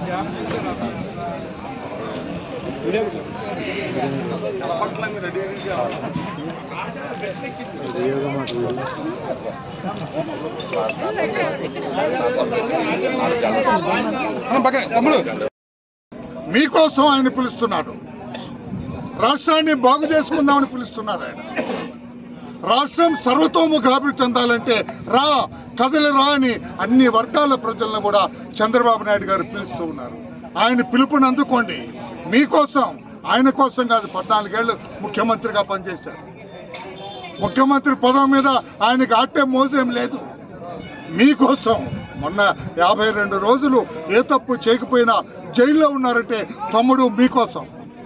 మీకోసం ఆయన పిలుస్తున్నాడు రాష్ట్రాన్ని బాగు చేసుకుందామని పిలుస్తున్నారు ఆయన రాష్ట్రం సర్వతోముఖ అభివృద్ధి చెందాలంటే రా కదలి రా అని అన్ని వర్గాల ప్రజలను కూడా చంద్రబాబు నాయుడు గారు పిలుస్తూ ఉన్నారు ఆయన పిలుపుని అందుకోండి మీకోసం ఆయన కోసం కాదు పద్నాలుగేళ్లు ముఖ్యమంత్రిగా పనిచేశారు ముఖ్యమంత్రి పదవి మీద ఆయనకి ఆటే మోసేం లేదు మీకోసం మొన్న యాభై రెండు రోజులు ఏ తప్పు చేయకపోయినా జైల్లో ఉన్నారంటే తమ్ముడు మీకోసం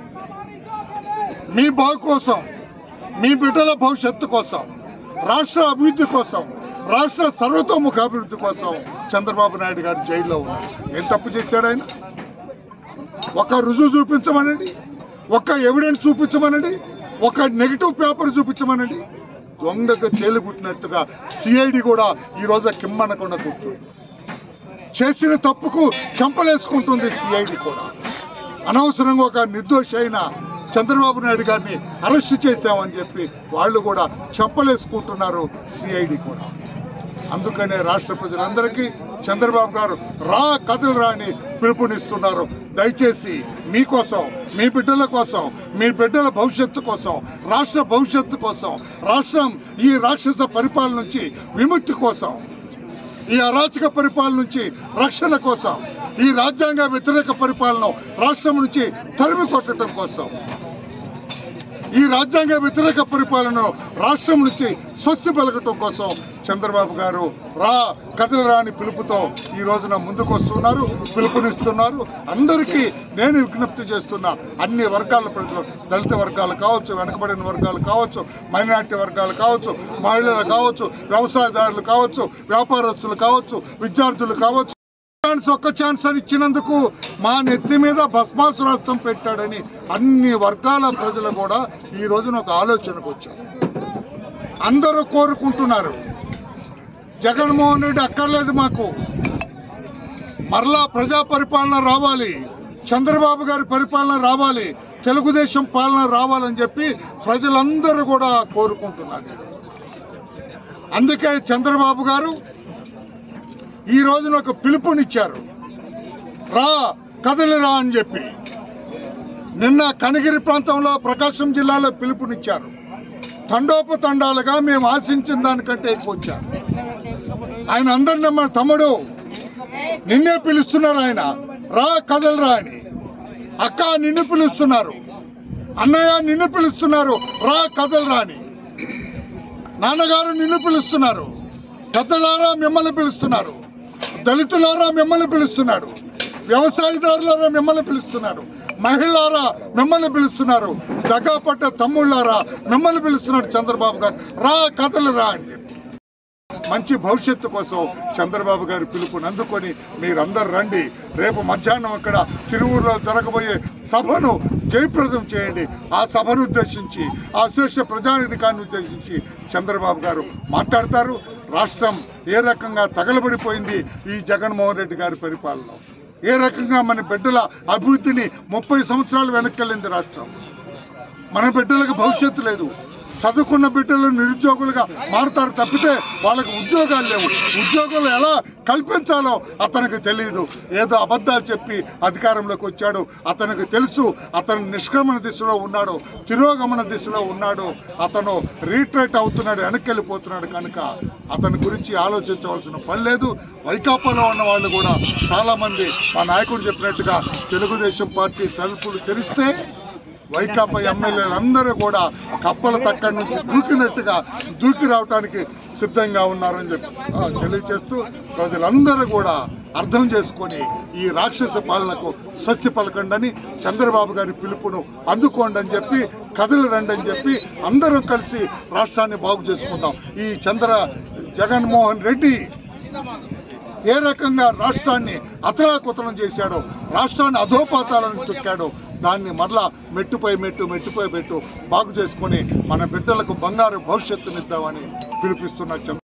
మీ బాగు కోసం మీ బిడ్డల భవిష్యత్తు కోసం రాష్ట్ర అభివృద్ధి కోసం రాష్ట్ర సర్వతోముఖ అభివృద్ధి కోసం చంద్రబాబు నాయుడు గారు జైల్లో ఉన్నారు ఏం తప్పు చేశాడు ఆయన ఒక రుజువు చూపించమనండి ఒక ఎవిడెన్స్ చూపించమనండి ఒక నెగిటివ్ పేపర్ చూపించమనండి దొంగకు తేలిగుట్టినట్టుగా సిఐడి కూడా ఈ రోజు కిమ్మనకుండా కూర్చుంది చేసిన తప్పుకు చంపలేసుకుంటుంది సిఐడి కూడా అనవసరంగా ఒక నిర్దోషి అయిన చంద్రబాబు నాయుడు గారిని అరెస్ట్ చేశామని చెప్పి వాళ్ళు కూడా చంపలేసుకుంటున్నారు సిఐడి కూడా అందుకనే రాష్ట్ర ప్రజలందరికీ చంద్రబాబు గారు రా కథలు రాని పిలుపునిస్తున్నారు దయచేసి మీకోసం మీ బిడ్డల కోసం మీ బిడ్డల భవిష్యత్తు కోసం రాష్ట్ర భవిష్యత్తు కోసం రాష్ట్రం ఈ రాక్షస పరిపాలన నుంచి విముక్తి కోసం ఈ అరాచక పరిపాలన నుంచి రక్షణ కోసం ఈ రాజ్యాంగ వ్యతిరేక పరిపాలన రాష్ట్రం నుంచి తరిమి కొట్టడం కోసం ఈ రాజ్యాంగ వ్యతిరేక పరిపాలన రాష్ట్రం నుంచి స్వస్తి పలకటం కోసం చంద్రబాబు గారు రా కథలు రాని పిలుపుతో ఈ రోజున ముందుకు వస్తున్నారు పిలుపునిస్తున్నారు అందరికీ నేను విజ్ఞప్తి చేస్తున్నా అన్ని వర్గాల ప్రజలు దళిత వర్గాలు కావచ్చు వెనకబడిన వర్గాలు కావచ్చు మైనార్టీ వర్గాలు కావచ్చు మహిళలు కావచ్చు వ్యవసాయదారులు కావచ్చు వ్యాపారస్తులు కావచ్చు విద్యార్థులు కావచ్చు ఛాన్స్ ఒక్క ఛాన్స్ అని ఇచ్చినందుకు మా నెత్తి మీద భస్మాసురాస్త్రం పెట్టాడని అన్ని వర్గాల ప్రజలు కూడా ఈ రోజున ఒక ఆలోచనకు వచ్చారు అందరూ కోరుకుంటున్నారు జగన్మోహన్ రెడ్డి అక్కర్లేదు మాకు మరలా ప్రజా పరిపాలన రావాలి చంద్రబాబు గారి పరిపాలన రావాలి తెలుగుదేశం పాలన రావాలని చెప్పి ప్రజలందరూ కూడా కోరుకుంటున్నారు అందుకే చంద్రబాబు గారు ఈ రోజున ఒక పిలుపునిచ్చారు రా కదలి రా అని చెప్పి నిన్న కనగిరి ప్రాంతంలో ప్రకాశం జిల్లాలో పిలుపునిచ్చారు తండోపతండాలుగా మేము ఆశించిన దానికంటే ఎక్కువ వచ్చారు ఆయన అందరిని మన తమ్ముడు నిన్నే పిలుస్తున్నారు ఆయన రా కదలరా అని అక్క నిన్ను పిలుస్తున్నారు అన్నయ్య నిన్ను పిలుస్తున్నారు రా కదలరా అని నాన్నగారు నిన్ను పిలుస్తున్నారు పెద్దలారా మిమ్మల్ని పిలుస్తున్నారు దళితులారా మిమ్మల్ని పిలుస్తున్నాడు వ్యవసాయదారులారా మిమ్మల్ని పిలుస్తున్నాడు మహిళలారా మిమ్మల్ని పిలుస్తున్నారు దగ్గపట్ట తమ్ముళ్ళారా మిమ్మల్ని పిలుస్తున్నాడు చంద్రబాబు గారు రా కథలు రా అని చెప్పి. మంచి భవిష్యత్తు కోసం చంద్రబాబు గారి పిలుపుని అందుకొని మీరందరూ రండి రేపు మధ్యాహ్నం అక్కడ తిరువురులో జరగబోయే సభను జయప్రదం చేయండి ఆ సభను ఉద్దేశించి ఆ శేష ప్రజానికాన్ని ఉద్దేశించి చంద్రబాబు గారు మాట్లాడతారు రాష్ట్రం ఏ రకంగా తగలబడిపోయింది ఈ జగన్మోహన్ రెడ్డి గారి పరిపాలనలో ఏ రకంగా మన బిడ్డల అభివృద్ధిని ముప్పై సంవత్సరాలు వెనక్కెళ్ళింది రాష్ట్రం మన బిడ్డలకు భవిష్యత్తు లేదు చదువుకున్న బిడ్డలు నిరుద్యోగులుగా మారుతారు తప్పితే వాళ్ళకి ఉద్యోగాలు లేవు ఉద్యోగాలు ఎలా కల్పించాలో అతనికి తెలియదు ఏదో అబద్ధాలు చెప్పి అధికారంలోకి వచ్చాడు అతనికి తెలుసు అతను నిష్క్రమణ దిశలో ఉన్నాడు తిరోగమన దిశలో ఉన్నాడు అతను రీట్రేట్ అవుతున్నాడు వెనక్కి కనుక అతని గురించి ఆలోచించవలసిన పని లేదు వైకాపాలో ఉన్న వాళ్ళు కూడా చాలా మంది మా నాయకుడు చెప్పినట్టుగా తెలుగుదేశం పార్టీ తలుపులు తెరిస్తే వైకాపా ఎమ్మెల్యేలు అందరూ కూడా కప్పల తక్కడి నుంచి దూకినట్టుగా దూకి రావడానికి సిద్ధంగా ఉన్నారని చెప్పి ఆ, తెలియజేస్తూ ప్రజలందరూ కూడా అర్థం చేసుకొని ఈ రాక్షస పాలనకు స్వస్తి పలకండి చంద్రబాబు గారి పిలుపును అందుకోండి అని చెప్పి కథలు రండి అని చెప్పి అందరం కలిసి రాష్ట్రాన్ని బాగు చేసుకుందాం ఈ చంద్ర జగన్మోహన్ రెడ్డి ఏ రకంగా రాష్ట్రాన్ని అతలాకుతలం చేశాడో రాష్ట్రాన్ని అధోపాతాలను తొక్కాడో దాన్ని మరలా మెట్టుపై మెట్టు మెట్టుపై మెట్టు బాగు చేసుకొని మన బిడ్డలకు బంగారు భవిష్యత్తునిద్దామని పిలిపిస్తున్న చంద్ర